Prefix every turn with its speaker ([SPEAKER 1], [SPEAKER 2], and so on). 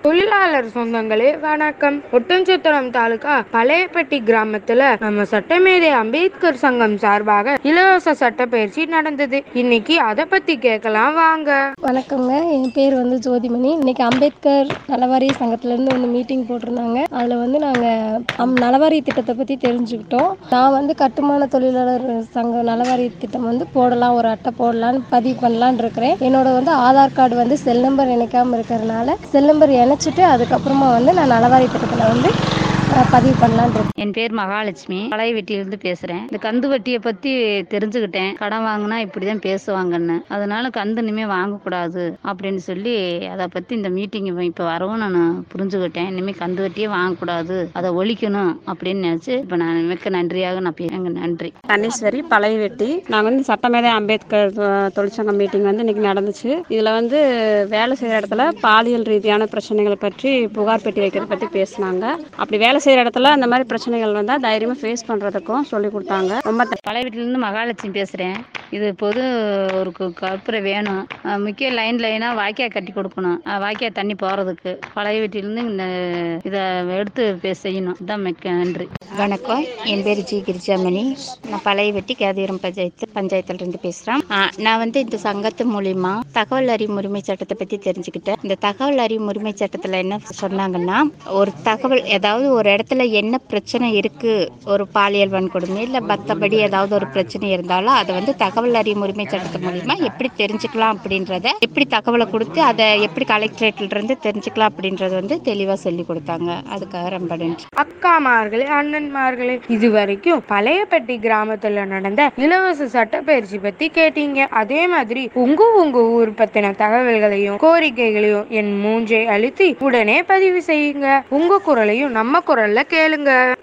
[SPEAKER 1] தொழிலாளர் சொந்தங்களே வணக்கம் ஒட்டன்சத்திரம் தாலுகா பழையப்பட்டி கிராமத்துல நம்ம சட்டமேதை அம்பேத்கர் சங்கம் சார்பாக இலவச சட்ட பயிற்சி நடந்தது இன்னைக்கு அதை பத்தி கேட்கலாம் வாங்க
[SPEAKER 2] வணக்கங்க என் பேர் வந்து ஜோதிமணி இன்னைக்கு அம்பேத்கர் நலவாரிய சங்கத்திலேருந்து வந்து மீட்டிங் போட்டிருந்தாங்க அதில் வந்து நாங்கள் அம் நலவாரிய திட்டத்தை பற்றி தெரிஞ்சுக்கிட்டோம் நான் வந்து கட்டுமான தொழிலாளர் சங்க நலவாரிய திட்டம் வந்து போடலாம் ஒரு அட்டை போடலான்னு பதிவு பண்ணலான்னு இருக்கிறேன் என்னோட வந்து ஆதார் கார்டு வந்து செல் நம்பர் இணைக்காமல் இருக்கிறதுனால செல் நம்பர் இணைச்சிட்டு அதுக்கப்புறமா வந்து நான் நலவாரிய திட்டத்தில் வந்து அஹ், பதிவு பண்ணலான்னு இருக்கேன்
[SPEAKER 3] என் பேர் மகாலட்சுமி பழைய வெட்டியிலிருந்து பேசுறேன் இந்த கந்து வட்டியை பத்தி தெரிஞ்சுக்கிட்டேன் கடன் வாங்கினா இப்படிதான் பேசுவாங்கன்னு அதனால கந்து இனிமே வாங்கக்கூடாது அப்படின்னு சொல்லி அதை பத்தி இந்த மீட்டிங் இப்ப வரவும் நான் புரிஞ்சுக்கிட்டேன் இனிமே கந்து வட்டியே வாங்கக்கூடாது அதை ஒழிக்கணும் அப்படின்னு நினைச்சு இப்ப நான் மிக்க நன்றியாக நான் பே- எங்க நன்றி
[SPEAKER 4] தனீஸ்வரி பழைய வெட்டி நாங்கள் வந்து சட்டமேதை அம்பேத்கர் தொ- தொழிற்சங்க மீட்டிங் வந்து இன்னைக்கு நடந்துச்சு இதில் வந்து வேலை செய்கிற இடத்துல பாலியல் ரீதியான பிரச்சனைகளை பற்றி புகார் பெட்டி வைக்கிறத பற்றி பேசினாங்க அப்படி வேலை செய்கிற இடத்துல அந்த மாதிரி பிரச்சனைகள் வந்தால் தைரியமாக ஃபேஸ் பண்ணுறதுக்கும் சொல்லி கொடுத்தாங்க ரொம்ப த-
[SPEAKER 3] பழைய வீட்டிலேருந்து மகாலட்சுமி பேசுகிறேன் இது பொது ஒரு கு- கற்பூரை வேணும் அஹ் முக்கிய லைன் லைனாக வாய்க்கால் கட்டி கொடுக்கணும் அஹ் வாய்க்கால் தண்ணி போகிறதுக்கு பழைய வீட்டிலேருந்து இந்த இதை எடுத்து பே செய்யணும் இதான் மிக்க நன்றி
[SPEAKER 5] வணக்கம் என் பேர் ஜி கிரிஜாமணி நான் பழைய வெட்டி கேதிரம் பஞ்சாயத்து பஞ்சாயத்துல இருந்து பேசுகிறேன் நான் வந்து இந்த சங்கத்து மூலிமா தகவல் அறியும் உரிமை சட்டத்தை பற்றி தெரிஞ்சுக்கிட்டேன் இந்த தகவல் அறியும் உரிமை சட்டத்தில் என்ன சொன்னாங்கன்னா ஒரு தகவல் ஏதாவது ஒரு இடத்துல என்ன பிரச்சனை இருக்கு ஒரு பாலியல் வன்கொடுமை இல்லை மற்றபடி ஏதாவது ஒரு பிரச்சனை இருந்தாலும் அதை வந்து தகவல் அறியும் உரிமை சட்டத்து மூலிமா எப்படி தெரிஞ்சுக்கலாம் அப்படின்றத எப்படி தகவலை கொடுத்து அதை எப்படி கலெக்டரேட்ல இருந்து தெரிஞ்சுக்கலாம் அப்படின்றத வந்து தெளிவாக சொல்லி கொடுத்தாங்க அதுக்காக ரொம்ப நன்றி
[SPEAKER 1] அக்காமார்களே அண்ணன்மார்களே இதுவரைக்கும் பழையப்பட்டி கிராமத்துல நடந்த இலவச சட்ட பயிற்சி பத்தி கேட்டீங்க அதே மாதிரி உங்க உங்க ஊர் பத்தின தகவல்களையும் கோரிக்கைகளையும் என் மூஞ்சை அழுத்தி உடனே பதிவு செய்யுங்க உங்க குரலையும் நம்ம குரல்ல கேளுங்க